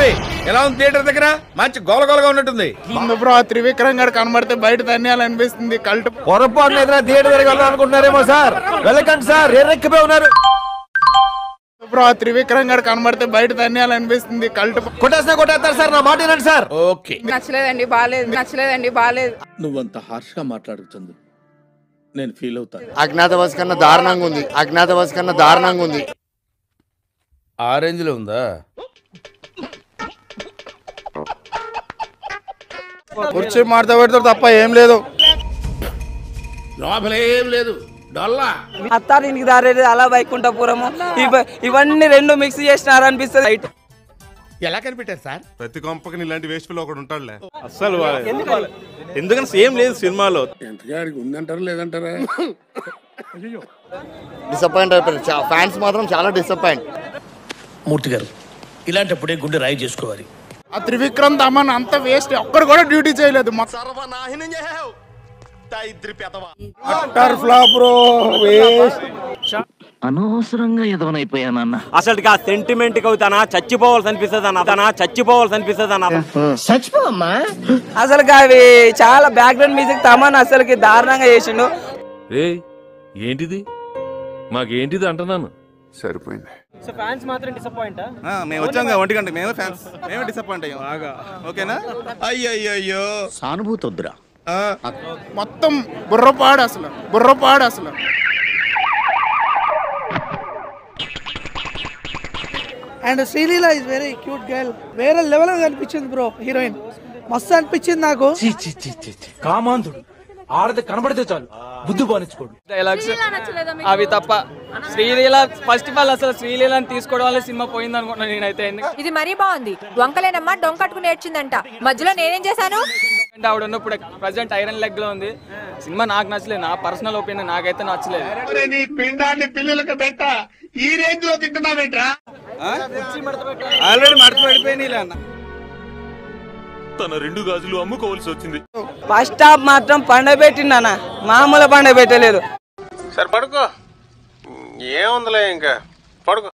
ఏయ్, ఎలా ఉంది థియేటర్ దగ్గర మంచి గోలగోలగా ఉన్నట్టుంది ముందు బ్రో ఆ త్రివిక్రమ్ గారు కనబడితే బయట తన్యాలనిపిస్తుంది కల్ట్ పొరపాటున ఏదైనా థియేటర్ దగ్గర వెళ్ళాలనుకుంటున్నారేమో సార్ వెళ్ళకండి సార్ ఎర్రెక్కిపోయి ఉన్నారు బ్రో ఆ త్రివిక్రమ్ గారు కనబడితే బయట తన్యాలనిపిస్తుంది కల్ట్ కొట్టేసినా కొట్టేస్తారు సార్ నా మాట వినండి సార్ ఓకే నచ్చలేదండి బాగాలేదు నచ్చలేదండి బాగాలేదు నువ్వంత హార్ష్గా మాట్లాడుతుంది నేను ఫీల్ అవుతాను అజ్ఞాతవాసి కన్నా దారుణంగా ఉంది అజ్ఞాతవాసి కన్నా దారుణంగా ఉంది ఆ రేంజ్ లో ఉందా కుర్చీ మాడతా పెడతారు తప్ప ఏం లేదు లోపలేం లేదు డొల్లా అత్తారింటికి దారేది అలా వైకుంఠపురము ఇవ- ఇవన్నీ రెండు మిక్స్ చేసినారు అనిపిస్తుంది ఎలా కనిపెట్టారు సార్ ప్రతి కొంపకి ఇలాంటి వేస్ట్ పిల్ల ఒకటి ఉంటాడులే అస్సలు ఎందుకని సేమ్ లేదు సినిమాలో డిసప్పాయింట్ అయిపోయారు ఫ్యాన్స్ మాత్రం చాలా డిసప్పాయింట్ మూర్తి గారు ఇలాంటప్పుడే గుండె రాయి చేసుకోవాలి ఆ త్రివిక్రమ్ తమన్ అంత వేస్ట్ ఒక్కడు కూడా డ్యూటీ చేయలేదు సర్వనాశనం చేసావు దరిద్రి పెదవా అట్టర్ ఫ్లాప్ బ్రో వేస్ట్ అనవసరంగా ఎదవనైపోయానన్న అసలు ఆ సెంటిమెంట్ అవుతానా చచ్చిపోవాల్సి అనిపిస్తుంది అన్న తనా చచ్చిపోవాల్సి అనిపిస్తుంది అన్న చచ్చిపోమ్మా అసలు అవి చాలా బ్యాక్గ్రౌండ్ మ్యూజిక్ తమన్ అసలుకి దారుణంగా చేసిండు ఏంటిది మాకేంటిది అంటున్నాను సరిపోయింది ఫ్యాన్స్ మాత్రం డిసప్పాయింట్ మేము వచ్చాం ఒంటి గంట మేము ఫ్యాన్స్ మేము డిసప్పాయింట్ అయ్యాం బాగా ఓకేనా అయ్యయ్యో సానుభూతి వద్దురా మొత్తం బుర్రపాడు అసలు బుర్రపాడు అసలు and Sreeleela is very cute girl వేరే లెవెల్ అనిపించింది బ్రో హీరోయిన్ మస్తు అనిపించింది నాకు కామాంధుడు ఆడది కనబడితే చాలు బుద్ధి బానించుకోడు డైలాగ్స్ అవి తప్ప శ్రీలీల ఫస్ట్ ఆఫ్ ఆల్ అసలు శ్రీలీలని తీసుకోవడం వల్ల సినిమా పోయింది అనుకుంటున్నాను నేనైతే ఎందుకంటే ఇది మరీ బాగుంది వంకలేనమ్మా డొంకట్టుకు నేర్చిందంట మధ్యలో నేనేం చేశాను ఆవిడ ఉన్నప్పుడు ప్రజెంట్ ఐరన్ లెగ్ లో ఉంది సినిమా నాకు నచ్చలేదు నా పర్సనల్ ఒపీనియన్ నాకైతే నచ్చలేదు ఆల్రెడీ మడత పడిపోయినాయి అన్న తన రెండు గాజులు అమ్ముకోవాల్సి వచ్చింది ఫస్ట్ హాఫ్ మాత్రం పండబెట్టిండన్న మామూలు పండబెట్టలేదు సరే పడుకో ఏముందిలే ఇంకా పడుకో